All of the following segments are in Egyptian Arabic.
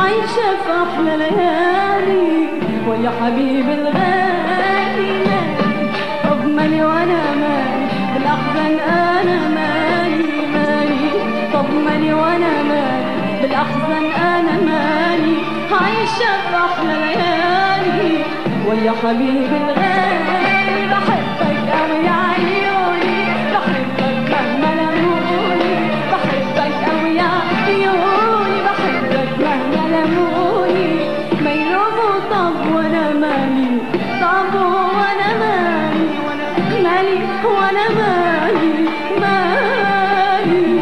عايشة في أحلى ليالي ويا حبيبي الغالي مالي طب مالي وأنا مالي بالأحزان أنا مالي مالي طب مالي وأنا مالي بالأحزان أنا مالي عايشة في أحلى ليالي ويا حبيبي الغالي بحبك أوي يا عيوني بحبك مهما لموني بحبك أوي يا عيوني بحبك مهما لموني ما يلوموا طب وأنا مالي طب وأنا مالي وأنا مالي وأنا مالي مالي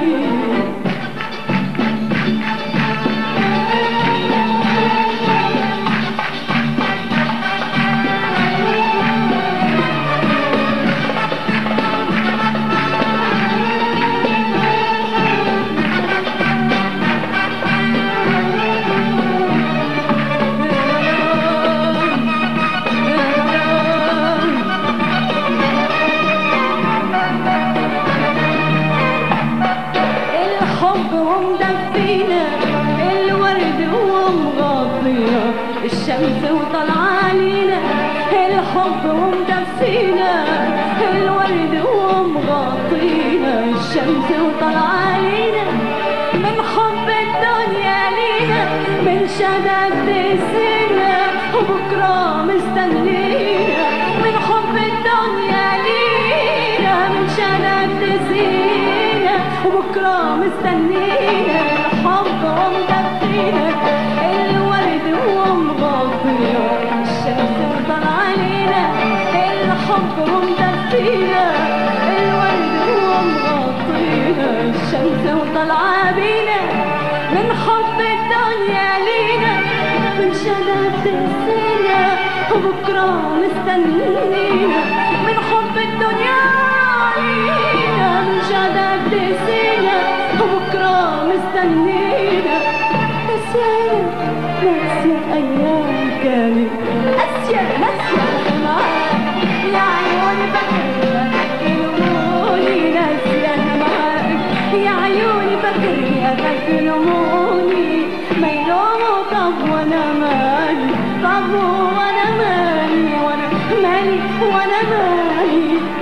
الحب ومدفينا الورد ومغطينا الشمس وطلع علينا الحب ومدفينا الورد ومغطينا الشمس وطلع علينا من حب الدنيا لينا من شدد السنة وبكرة مستنينا من حب الدنيا لينا من شدد السنة وبكرة مستنينا الحب ومدفينا الورد ومغطينا الشمس وطلع علينا الحب ومدفينا الورد ومغطينا الشمس وطلع بينا من حب الدنيا لينا من شدد السنة وبكرة مستنينا من حب الدنيا لينا من شدد السنة وبكرة مستنينا نسيان ناسية أيام كانت ناسية ناسية معاك يا عيوني فاكرة يلوموني ناسية أنا معاك يا عيوني فاكرة يلوموني ما يلوموا طب وأنا مالي طب وأنا مالي وأنا مالي وأنا مالي